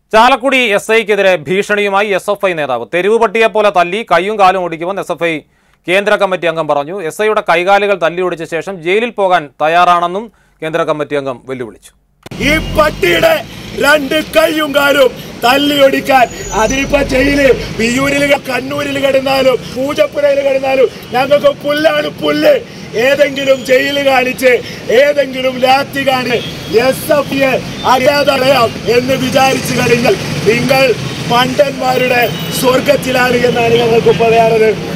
Chalakudy S ഐക്കെതിരെ ഭീഷണിയുമായി S F I നേതാവ് തെരുവ് പട്ടിയെ പോലെ തല്ലി കൈയും കാലും ഓടിക്കുമെന്ന് എസ് എഫ് ഐ കേന്ദ്ര കമ്മിറ്റി അംഗം പറഞ്ഞു എസ് ഐയുടെ കൈകാലുകൾ തല്ലി ഓടിച്ച ശേഷം ജയിലിൽ പോകാൻ തയ്യാറാണെന്നും കേന്ദ്ര കമ്മിറ്റി അംഗം വെല്ലുവിളിച്ചു ഈ പട്ടിയുടെ രണ്ട് കൈയും കാലും തല്ലിയൊടിക്കാൻ അതിനിപ്പോ ജയില് വിയൂരിൽ കണ്ണൂരിൽ കിടന്നാലും പൂജപ്പുരയിൽ കിടന്നാലും ഞങ്ങൾക്ക് പുല്ലാണ് പുല്ല് ഏതെങ്കിലും ജയില് കാണിച്ച് ഏതെങ്കിലും ലാത്തി കാണി എസ് എഫ് അറിയാതറിയാം എന്ന് വിചാരിച്ചു കഴിഞ്ഞാൽ നിങ്ങൾ പണ്ടന്മാരുടെ സ്വർഗത്തിലാണ് എന്നാണ് ഞങ്ങൾക്ക് പറയാറുള്ളത്